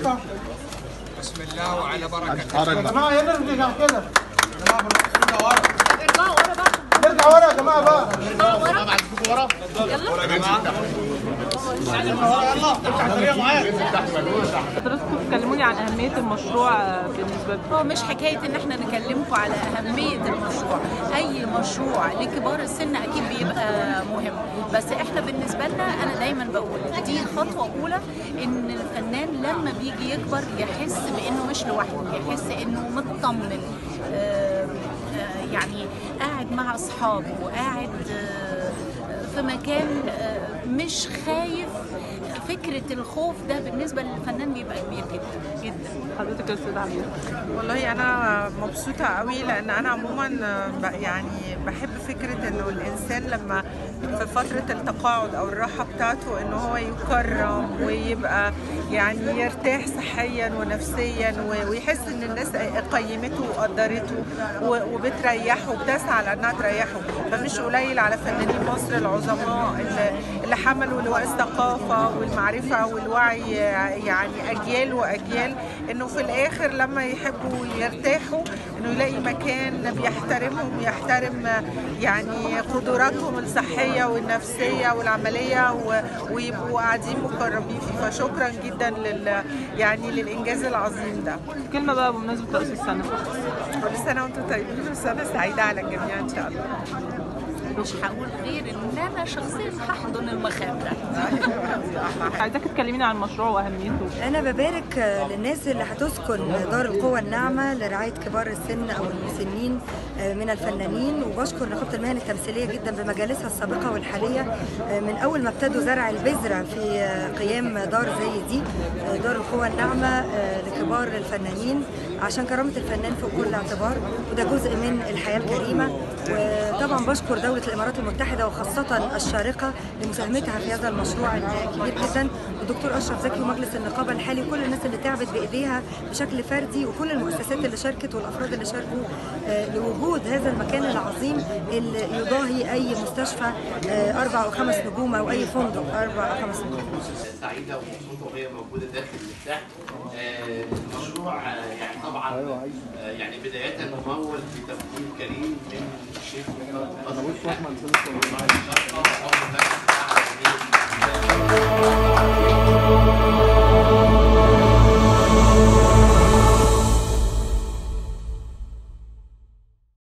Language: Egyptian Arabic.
ارجع بسم الله وعلى بركة يا جماعه هنا ارجع كده ارجع ورا يا جماعه بقى حضراتكم تكلموني عن أهمية المشروع آه، بالنسبة لكم هو مش حكاية إن إحنا نكلمكم على أهمية المشروع، أي مشروع لكبار السن أكيد بيبقى مهم، بس إحنا بالنسبة لنا أنا دايما بقول دي خطوة أولى إن الفنان لما بيجي يكبر يحس بإنه مش لوحده، يحس إنه مطمن آه، آه، يعني قاعد مع أصحابه، قاعد آه، في مكان آه، مش خايف فكرة الخوف ده بالنسبة للفنان بيبقى كبير جدا جدا حضرتك يا أستاذ عبير والله انا مبسوطه قوي لان انا عموما ب- يعني بحب فكره انه الانسان لما في فتره التقاعد او الراحه بتاعته انه هو يكرم ويبقى يعني يرتاح صحيا ونفسيا و- ويحس ان الناس قيمته وقدرته و- وبتريحه وبتسعى لانها تريحه فمش قليل على فنانين مصر العظماء اللي, اللي حملوا لواء الثقافه والمعرفه والوعي يعني اجيال واجيال انه في الاخر لما يحبوا يرتاحوا انه يلاقي مكان بيحترمهم يحترم يعني قدراتهم الصحيه والنفسيه والعمليه و- ويبقوا قاعدين مكرمين فيه فشكرا جدا لل يعني للانجاز العظيم ده كلمة بقى بمناسبة رأس السنة كل سنه وانتم طيبين وسنه سعيده على الجميع ان شاء الله مش هقول غير ان انا شخصيا هحضن المخام ده عايزاك تكلميني عن المشروع وأهميته أنا ببارك آه، للناس اللي هتسكن دار القوى الناعمة لرعاية كبار السن أو المسنين آه، من الفنانين وبشكر نقابة المهن التمثيلية جدا بمجالسها السابقة والحالية آه، من أول ما ابتدوا زرع البذرة في آه، قيام دار زي دي آه، دار القوى الناعمة آه، لكبار الفنانين عشان كرامة الفنان فوق كل اعتبار وده جزء من الحياة الكريمة وطبعا بشكر دولة الإمارات المتحدة وخاصة الشارقة لمساهمتها في هذا المشروع الكبير جدا الدكتور أشرف زكي ومجلس النقابة الحالي وكل الناس اللي تعبت بإيديها بشكل فردي وكل المؤسسات اللي شاركت والأفراد اللي شاركوا آه، لوجود هذا المكان العظيم اللي يضاهي أي مستشفى آه، أربع أو خمس نجوم أو أي فندق أربع أو خمس نجوم سعيده ومبسوطه وهي موجوده داخل المفتاح آه، المشروع آه، يعني طبعا آه، يعني بدايه ممول بتمويل كريم من الشيخ انا بص احمد